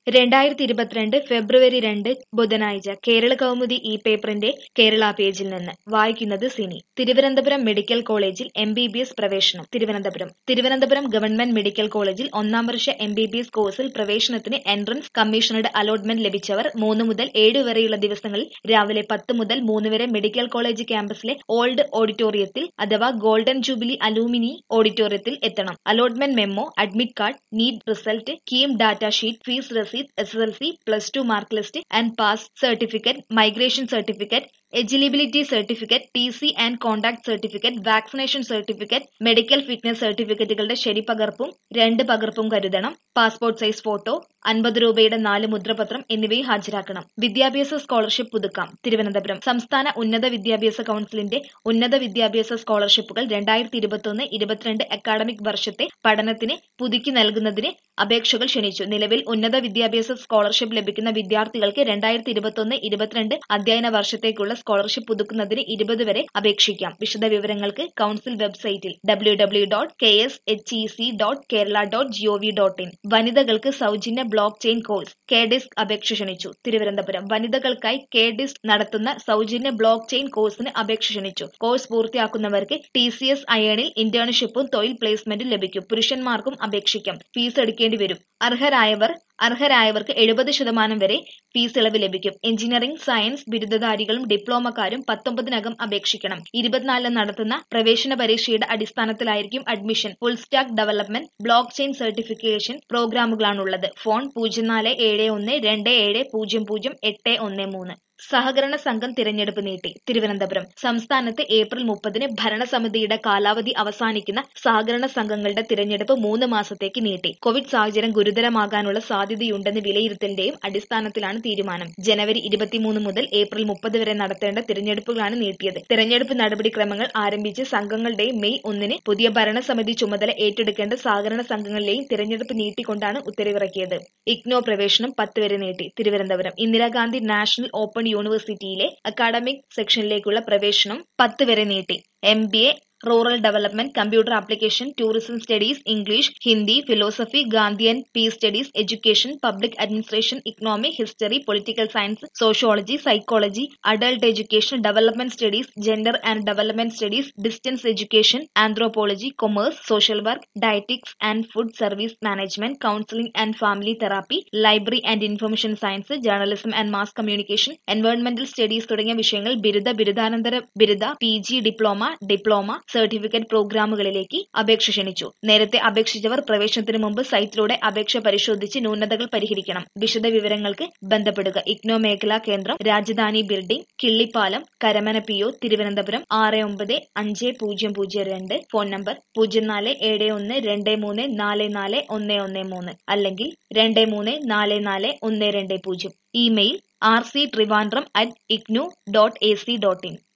രണ്ടായിരത്തി ഇരുപത്തിരണ്ട് ഫെബ്രുവരി രണ്ട് ബുധനാഴ്ച കേരള കൗമുദി ഈ പേപ്പറിന്റെ കേരള പേജിൽ നിന്ന് വായിക്കുന്നത് സിനി തിരുവനന്തപുരം മെഡിക്കൽ കോളേജിൽ എം ബി ബി എസ് പ്രവേശനം തിരുവനന്തപുരം തിരുവനന്തപുരം ഗവൺമെന്റ് മെഡിക്കൽ കോളേജിൽ ഒന്നാം വർഷ എം ബി ബി എസ് കോഴ്സിൽ പ്രവേശനത്തിന് എൻട്രൻസ് കമ്മീഷണറുടെ അലോട്ട്മെന്റ് ലഭിച്ചവർ മൂന്ന് മുതൽ ഏഴ് വരെയുള്ള ദിവസങ്ങളിൽ രാവിലെ പത്ത് മുതൽ മൂന്ന് വരെ മെഡിക്കൽ കോളേജ് ക്യാമ്പസിലെ ഓൾഡ് ഓഡിറ്റോറിയത്തിൽ അഥവാ ഗോൾഡൻ ജൂബിലി അലൂമിനി ഓഡിറ്റോറിയത്തിൽ എത്തണം allotment memo admit card NEET result KEAM data sheet fees receipt S S L C plus two mark list and pass certificate migration certificate eligibility certificate T C and conduct certificate vaccination certificate medical fitness സർട്ടിഫിക്കറ്റുകളുടെ ശരിപകർപ്പും രണ്ട് പകർപ്പും കരുതണം passport size photo അൻപത് രൂപയുടെ നാല് മുദ്രപത്രം എന്നിവയും ഹാജരാക്കണം വിദ്യാഭ്യാസ സ്കോളർഷിപ്പ് പുതുക്കാം തിരുവനന്തപുരം സംസ്ഥാന ഉന്നത വിദ്യാഭ്യാസ കൌൺസിലിന്റെ ഉന്നത വിദ്യാഭ്യാസ സ്കോളർഷിപ്പുകൾ രണ്ടായിരത്തി ഇരുപത്തൊന്ന് ഇരുപത്തിരണ്ട് അക്കാഡമിക് വർഷത്തെ പഠനത്തിന് പുതുക്കി നൽകുന്നതിന് അപേക്ഷകൾ ക്ഷണിച്ചു നിലവിൽ ഉന്നത വിദ്യാഭ്യാസ സ്കോളർഷിപ്പ് ലഭിക്കുന്ന വിദ്യാർത്ഥികൾക്ക് രണ്ടായിരത്തി ഇരുപത്തൊന്ന് ഇരുപത്തിരണ്ട് അധ്യയന വർഷത്തേക്കുള്ള സ്കോളർഷിപ്പ് പുതുക്കുന്നതിന് ഇരുപത് വരെ അപേക്ഷിക്കാം വിശദവിവരങ്ങൾക്ക് കൌൺസിൽ വെബ്സൈറ്റിൽ W W dot K S H E C dot Kerala dot GOV dot in വനിതകൾക്ക് സൗജന്യ block chain course K DISC അപേക്ഷ ക്ഷണിച്ചു തിരുവനന്തപുരം വനിതകൾക്കായി കെ ഡിസ്ക് നടത്തുന്ന സൗജന്യ ബ്ലോക്ക് ചെയിൻ കോഴ്സിന് അപേക്ഷ ക്ഷണിച്ചു കോഴ്സ് പൂർത്തിയാക്കുന്നവർക്ക് ടി സി എസ് അയേണിൽ ഇന്റേൺഷിപ്പും തൊഴിൽ പ്ലേസ്മെന്റും ലഭിക്കും പുരുഷന്മാർക്കും അപേക്ഷിക്കാം ഫീസ് എടുക്കേണ്ടി വരും അർഹരായവർ അർഹരായവർക്ക് എഴുപത് ശതമാനം വരെ ഫീസ് ഇളവ് ലഭിക്കും എഞ്ചിനീയറിംഗ് സയൻസ് ബിരുദധാരികളും ഡിപ്ലോമക്കാരും പത്തൊമ്പതിനകം അപേക്ഷിക്കണം ഇരുപത്തിനാലിന് നടത്തുന്ന പ്രവേശന പരീക്ഷയുടെ അടിസ്ഥാനത്തിലായിരിക്കും admission full stack development block chain certification പ്രോഗ്രാമുകളാണുള്ളത് ഫോൺ പൂജ്യം നാല് ഏഴ് ഒന്ന് രണ്ട് ഏഴ് പൂജ്യം പൂജ്യം എട്ട് ഒന്ന് മൂന്ന് സഹകരണ സംഘം തിരഞ്ഞെടുപ്പ് നീട്ടി തിരുവനന്തപുരം സംസ്ഥാനത്ത് ഏപ്രിൽ മുപ്പതിന് ഭരണസമിതിയുടെ കാലാവധി അവസാനിക്കുന്ന സഹകരണ സംഘങ്ങളുടെ തിരഞ്ഞെടുപ്പ് മൂന്ന് മാസത്തേക്ക് നീട്ടി കോവിഡ് സാഹചര്യം ഗുരുതരമാകാനുള്ള സാധ്യതയുണ്ടെന്ന് വിലയിരുത്തലിന്റെയും അടിസ്ഥാനത്തിലാണ് തീരുമാനം ജനുവരി ഇരുപത്തിമൂന്ന് മുതൽ ഏപ്രിൽ മുപ്പത് വരെ നടത്തേണ്ട തിരഞ്ഞെടുപ്പുകളാണ് നീട്ടിയത് തിരഞ്ഞെടുപ്പ് നടപടിക്രമങ്ങൾ ആരംഭിച്ച് സംഘങ്ങളുടെയും മെയ് ഒന്നിന് പുതിയ ഭരണസമിതി ചുമതല ഏറ്റെടുക്കേണ്ട സഹകരണ സംഘങ്ങളിലെയും തിരഞ്ഞെടുപ്പ് നീട്ടിക്കൊണ്ടാണ് ഉത്തരവിറക്കിയത് ഇഗ്നോ പ്രവേശനം പത്ത് വരെ നീട്ടി തിരുവനന്തപുരം ഇന്ദിരാഗാന്ധി നാഷണൽ ഓപ്പൺ യൂണിവേഴ്സിറ്റിയിലെ അക്കാഡമിക് സെക്ഷനിലേക്കുള്ള പ്രവേശനം പത്ത് വരെ നീട്ടി M B A rural development computer application tourism studies English Hindi philosophy Gandhian peace studies education public administration economy history political science sociology psychology adult education development studies gender and development studies distance education anthropology commerce social work dietetics and food service management counselling and family therapy library and information science journalism and mass communication എൻവയോൺമെന്റൽ studies തുടങ്ങിയ വിഷയങ്ങൾ ബിരുദ ബിരുദാനന്തര ബിരുദ P G diploma diploma certificate പ്രോഗ്രാമുകളിലേക്ക് അപേക്ഷ ക്ഷണിച്ചു നേരത്തെ അപേക്ഷിച്ചവർ പ്രവേശനത്തിന് മുമ്പ് സൈറ്റിലൂടെ അപേക്ഷ പരിശോധിച്ച് ന്യൂനതകൾ പരിഹരിക്കണം വിശദ വിവരങ്ങൾക്ക് ബന്ധപ്പെടുക ഇഗ്നോ മേഖലാ കേന്ദ്രം Rajadhani building Killipalam Karamana P O Thiruvananthapuram ആറ് ഒമ്പത് അഞ്ച് പൂജ്യം പൂജ്യം രണ്ട് ഫോൺ നമ്പർ പൂജ്യം നാല് ഏഴ് ഒന്ന് രണ്ട് മൂന്ന് നാല് നാല് ഒന്ന് ഒന്ന് മൂന്ന് അല്ലെങ്കിൽ രണ്ട് മൂന്ന് നാല് നാല് ഒന്ന് രണ്ട് പൂജ്യം email R C Trivandrum at IGNOU dot A C dot in